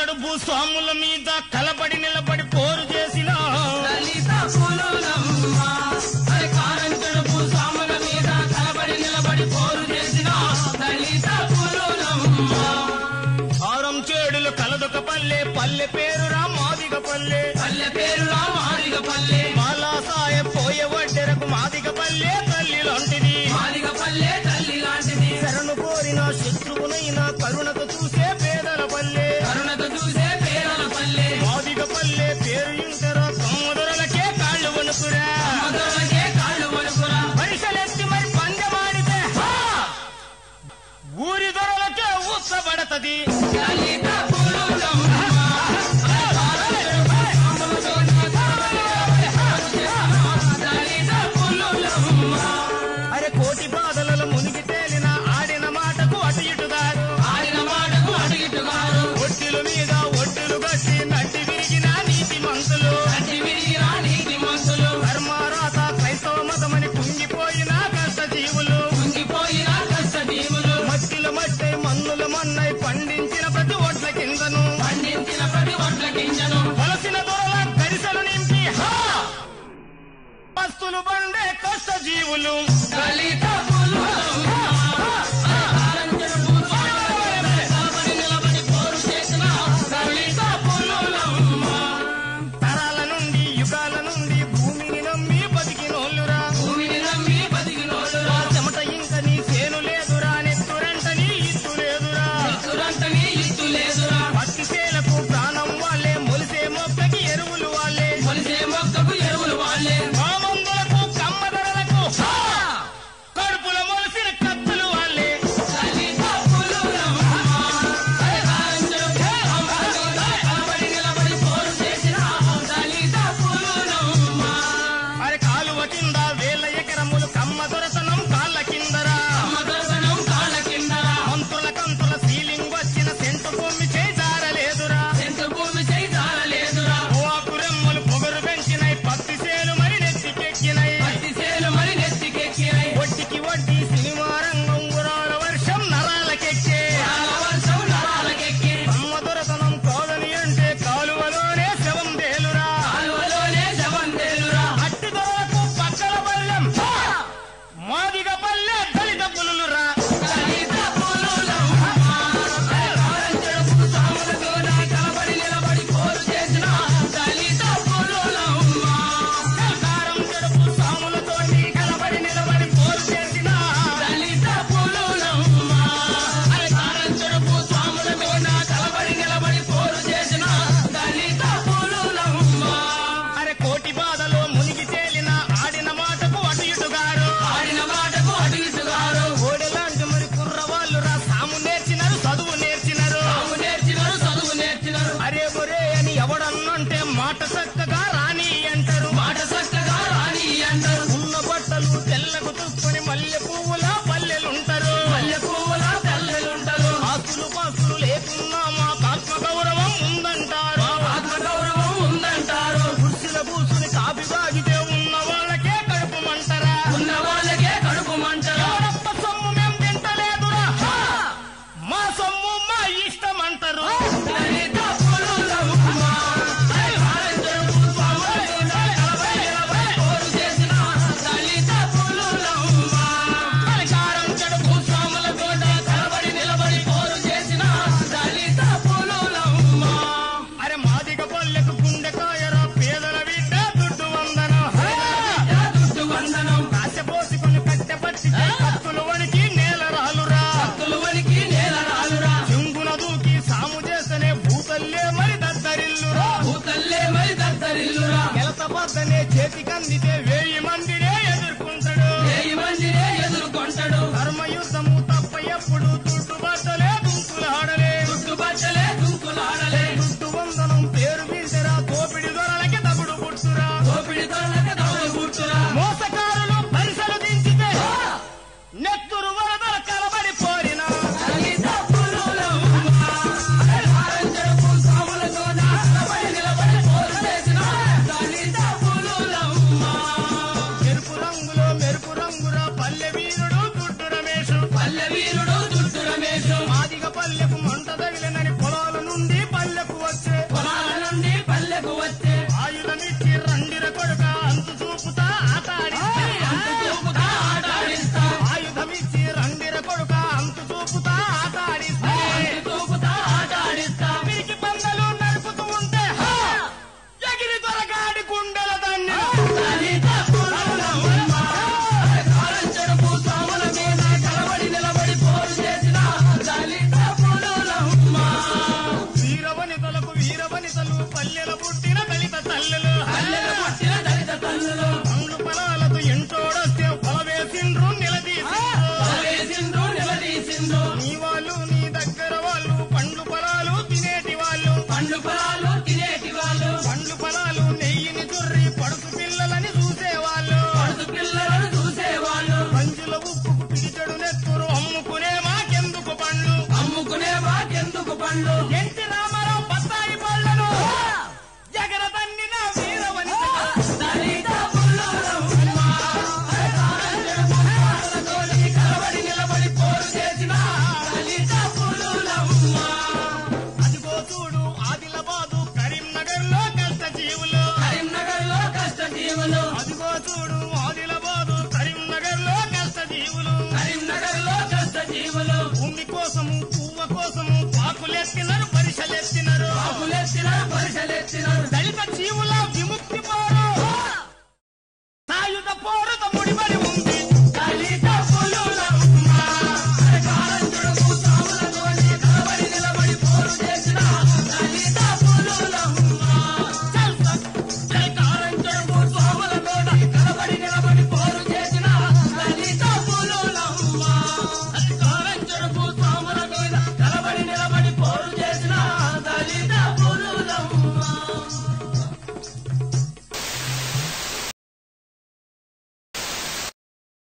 కారంచడు భూస్వాముల మీద కలబడి నిలబడి పోరు చేసిన దళిత పులులమ్మ అరే కారంచెడు భూస్వాముల మీద కలబడి నిలబడి పోరు చేసిన దళిత పులులమ్మ ఆరం చేడులు కలదొక పల్లె పల్లె పేరు మాదిగ పల్లె పల్లె పేరు మాదిగ పల్లె మాలా సాయ పోయే వడ్డెరకు మాదిగ పల్లె తల్లి లాంటిది మాదిగ పల్లె తల్లి లాంటిది శరణు కోరిన శత్రువునైనా కరుణతో చూసే పేదల పల్లె కరుణతో చూసే పేరల పల్లె మాదిగ పల్లె పేరు ఇంటరా కమ్మదొరలకే కాళ్ళు వణుకురా మొదలకే కాళ్ళు వలుకురా పరీక్షలెత్తి మరి పందెమాడితే హా! ఊరి దొరలకే ఊసబడతది దళిత పులులమ్మ దళిత పులులమ్మ అరే కోటి బాధలలో మునిగి తేలిన ఆడిన మాటకు అటు ఇటుగారు ఆడిన మాటకు అడిగిట్టుగారు ఒట్టిల మీద ఒట్టులు కట్టి నట్టి విరిగిన నీతి మంతులు అట్టి విరిగిన నీతి మంతులు ధర్మారాత క్రైస్తవ మతమని కుంగిపోయిన కష్ట జీవులు కుంగిపోయిన కష్ట జీవులు మట్టిల మట్టై మన్నుల మన్నై పండించిన ప్రతి ఒట్ల కిందను పండించిన ప్రతి ఒట్ల గింజను వలసిన దొరల గరిసెలు నింపి హా! వస్తులు బండే కష్ట జీవులు దళిత పులులమ్మ ఆరంజన భూస్వాముల మీద కలబడి నిలబడి పోరు చేసిన దళిత పులులమ్మ తరాల నుండి యుగాల నుండి భూమిని నమ్మి బతికినోళ్ళురా భూమిని నమ్మి బతికినోళ్ళురా చెమట ఇంక నీ సేను లేదురా నెత్తురంట నీ ఇత్తు లేదురా ఇస్తురంతని ఇస్తు లేదురా పత్తి చేలకు ప్రాణం వాళ్ళే మొలిసే మొక్కకి ఎరువులు వాళ్ళే మొలిసే మొక్కకు ఎరువులు వాళ్ళే మామందులకు కమ్మదరలకు హా! కడుపుల మొలిసిన కత్తులు వాళ్ళే దళిత పులులమ్మ ఆరంజన భూస్వాముల మీద కలబడి నిలబడి పోరు చేసిన దళిత పులులమ్మ అరే కాలువ కింద వేల ఎకరములు కమ్మ దొరతనం కాళ్ళ కిందరా అమ్మ దర్శనం కాళ్ళ కిందరా మంత్రుల కంతుల సీలింగ్ వచ్చిన సెంటు భూమి చేజారలేదురా ఎంత భూమి చేయాలేదురా ఓకు రెమ్మలు పొగరు పెంచినై పత్తి సేలు మరి నెత్తికెక్కినై పత్తి చేలు మరి నెత్తికెక్కినై ఒడ్డికి వడ్డీ సినిమా రంగం ఉరాల వర్షం నరాలకెక్కే కాల వర్షం నరాలకెక్కి అమ్మ దొరతనం కాదని అంటే కాలువలోనే శవం తేలురా కాలువలోనే జవందేలురా అట్టి దొరకు పక్కల పల్లెం హా! మాదిగ పల్లె దళిత పులులురా దళిత పులులమ్మ కారంచెడు భూస్వాములతో నా కలబడి నిలబడి పోరు చేసిన దళిత పులులమ్మ కారం చెడుపు సాములతో నీ కలబడి నిలబడి పోరు చేసిన దళిత పులులమ్మ కారంచెడు భూస్వాములతో నా కలబడి నిలబడి పోరు చేసిన దళిత పులులమ్మ అరే కోటి బాధలో మునిగి తేలిన ఆడిన మాటకు అటు ఇటుగారు ఆడిన మాటకు అడుగుతున్నారు ఓడెలాంటి మరి కుర్రవాళ్ళు రా సాము నేర్చినారు చదువు నేర్చినారు తాము నేర్చినారు చదువు నేర్చినారు అరే బొరే అని ఎవడన్నంటే మాట చక్కగా రాని అంటారు మాట చక్కగా రాని అంటారు ఉన్న బట్టలు తెల్లకు తుక్కుని మల్లె పువ్వుల పల్లెలుంటారు మల్లె పువ్వుల తెల్లలుంటారు ఆస్తులు పాస్తులు లేకున్నా మాకు ఆత్మ గౌరవం ఉందంటారు ఆత్మ గౌరవం ఉందంటారు కుర్చీల కూసుని కాపీ తాగితే ఉన్న వాళ్ళకే కడుపు మంటరా ఉన్న వాళ్ళకే కడుపు మంటలు ఎవరప్ప సొమ్ము మేం తింటలేదురా హా! మా సొమ్ము మా ఇష్టం అంటారు దళిత పులులమ్మ కారంచెడు భూస్వాములతో నా కలబడి నిలబడి పోరు చేసిన దళిత పులులమ్మ అధికారం చెడు భూస్వాములతో నా కలబడి నిలబడి పోరు చేసిన దళిత పులులమ్మ అరే మాదిగ పల్లెకు గుండెకాయరా పేదల బిడ్డ దుడ్డు వందనం హా! దుడ్డు వందనం ఆశ పోసుకొని కట్టె పట్టి కత్తులు వణికి నేల రాలురా భక్తులు వనికి నేల రాలురా చెంగున దూకి సాము చేస్తేనే భూతల్లే మరి దద్దరిల్లురా భూతల్లే మరి దత్తరిల్లురా గెలత బద్దనే చేతికందితే వేయి మందినే ఎదుర్కొంటాడు వెయ్యి మందినే ఎదుర్కొంటాడు ధర్మయుద్ధము తప్ప ఎప్పుడు దుడ్డు బద్దలే దుంకులాడలే దుడ్డు బట్టలే దుంకులాడలే దుడ్డు వందనం పేరు వింటరా దోపిడి దొరలకి తగుడు పుట్టురా దోపిడి తోళ్ళకి తోడు కూర్చురా మోసకారులు పరిసలు దించితే నెత్తురు వరదల కలబడి పోరినా దళిత పులులమ్మ కారంచెడు భూస్వాములతో నా కలబడి నిలబడి పోరు చేసిన దళిత పులులమ్మ పల్లెల పుట్టిన దళిత